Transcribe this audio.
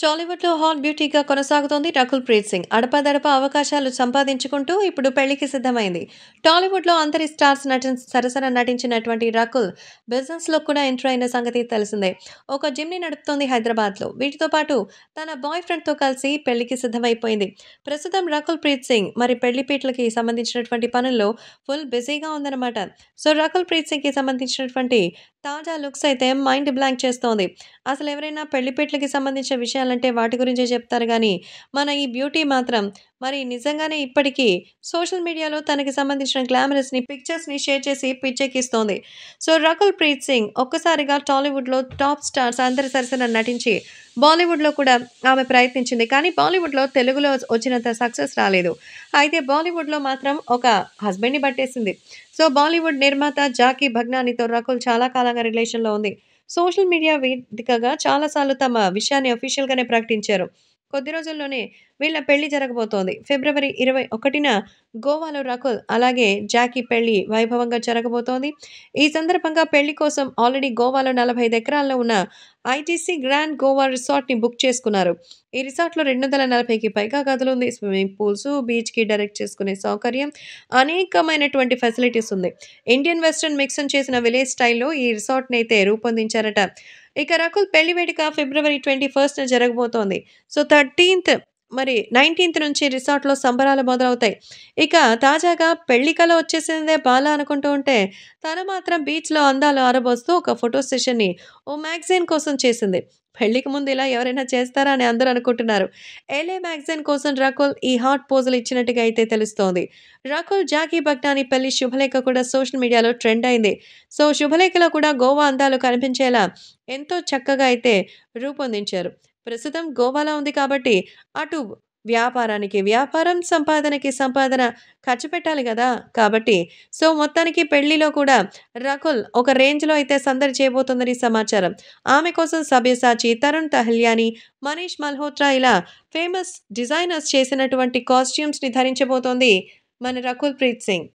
టాలీవుడ్‌లో హాట్ బ్యూటీగా కొనసాగుతోంది రకుల్ ప్రీత్ సింగ్. అడపాదడపా అవకాశాలు సంపాదించుకుంటూ ఇప్పుడు పెళ్లికి సిద్ధమైంది. టాలీవుడ్‌లో అందరి స్టార్స్ నటి సరసన నటించినటువంటి రకుల్ బిజినెస్‌లో కూడా ఎంటర్ అయిన సంగతి తెలిసిందే. ఒక జిమ్‌ని నడుపుతోంది హైదరాబాద్‌లో. వీటితో పాటు తన బాయ్ ఫ్రెండ్‌తో కలిసి పెళ్లికి సిద్ధమైపోయింది. ప్రస్తుతం రకుల్ ప్రీత్ సింగ్ మరి పెళ్లి పీటలకి సంబంధించినటువంటి పనుల్లో ఫుల్ బిజీగా ఉందన్నమాట. సో, రకుల్ ప్రీత్ సింగ్‌కి సంబంధించినటువంటి తాజా లుక్స్ అయితే మైండ్ బ్లాంక్ చేస్తోంది. అసలెవరైనా పెళ్లి పీటలకి సంబంధించిన విషయాలంటే వాటి గురించే చెప్తారు గానీ, మన ఈ బ్యూటీ మాత్రం మరి నిజంగానే ఇప్పటికీ సోషల్ మీడియాలో తనకి సంబంధించిన గ్లామరస్‌ని, పిక్చర్స్‌ని షేర్ చేసి పిచ్చెక్కిస్తోంది. సో, రకుల్ ప్రీత్ సింగ్ ఒక్కసారిగా టాలీవుడ్‌లో టాప్ స్టార్స్ అందరి సరసన నటించి బాలీవుడ్‌లో కూడా ఆమె ప్రయత్నించింది. కానీ బాలీవుడ్‌లో తెలుగులో వచ్చినంత సక్సెస్ రాలేదు. అయితే బాలీవుడ్‌లో మాత్రం ఒక హస్బెండ్‌ని పట్టేసింది. సో, బాలీవుడ్ నిర్మాత జాకీ భగ్నానితో రకుల్ చాలా కాలంగా రిలేషన్‌లో ఉంది. సోషల్ మీడియా వేదికగా చాలా సార్లు తమ విషయాన్ని అఫీషియల్‌గానే ప్రకటించారు. కొద్ది రోజుల్లోనే వీళ్ళ పెళ్లి జరగబోతోంది. ఫిబ్రవరి 21న గోవాలో రకుల్ అలాగే జాకీ పెళ్లి వైభవంగా జరగబోతోంది. ఈ సందర్భంగా పెళ్లి కోసం ఆల్రెడీ గోవాలో 45 ఎకరాల్లో ఉన్న ఐటీసీ గ్రాండ్ గోవా రిసార్ట్‌ని బుక్ చేసుకున్నారు. ఈ రిసార్ట్‌లో 240కి పైగా గదులుంది. స్విమ్మింగ్ పూల్స్, బీచ్‌కి డైరెక్ట్ చేసుకునే సౌకర్యం, అనేకమైనటువంటి ఫెసిలిటీస్ ఉంది. ఇండియన్ వెస్టర్న్ మిక్స్‌న్ చేసిన విలేజ్ స్టైల్‌లో ఈ రిసార్ట్‌నైతే రూపొందించారట. ఇక రకుల్ పెళ్లి వేడుక ఫిబ్రవరి 21న జరగబోతోంది. సో, 13థ్ మరి 19థ్ నుంచి రిసార్ట్‌లో సంబరాలు మొదలవుతాయి. ఇక తాజాగా పెళ్లి కల వచ్చేసిందే బాల అనుకుంటూ ఉంటే, తను మాత్రం బీచ్‌లో అందాలు ఆరబోస్తూ ఒక ఫోటో సెషన్‌ని ఓ మ్యాగజైన్ కోసం చేసింది. పెళ్లికి ముందు ఇలా ఎవరైనా చేస్తారా అని అందరూ అనుకుంటున్నారు. ఎల్ఏ మ్యాగజైన్ కోసం రకుల్ ఈ హాట్ పోజులు ఇచ్చినట్టుగా అయితే తెలుస్తోంది. రకుల్, జాకీ భగ్నాని పెళ్లి శుభలేఖ కూడా సోషల్ మీడియాలో ట్రెండ్ అయింది. సో, శుభలేఖలో కూడా గోవా అందాలు కనిపించేలా ఎంతో చక్కగా అయితే రూపొందించారు. ప్రస్తుతం గోవాలో ఉంది కాబట్టి అటు వ్యాపారానికి వ్యాపారం, సంపాదనకి సంపాదన ఖర్చు పెట్టాలి గదా! కాబట్టి సో, మొత్తానికి పెళ్లిలో కూడా రకుల్ ఒక రేంజ్‌లో అయితే సందడి చేయబోతోందని సమాచారం. ఆమె కోసం సబ్యసాచి, తరుణ్ తహల్యానీ, మనీష్ మల్హోత్రా ఇలా ఫేమస్ డిజైనర్స్ చేసినటువంటి కాస్ట్యూమ్స్‌ని ధరించబోతోంది మన రకుల్ ప్రీత్ సింగ్.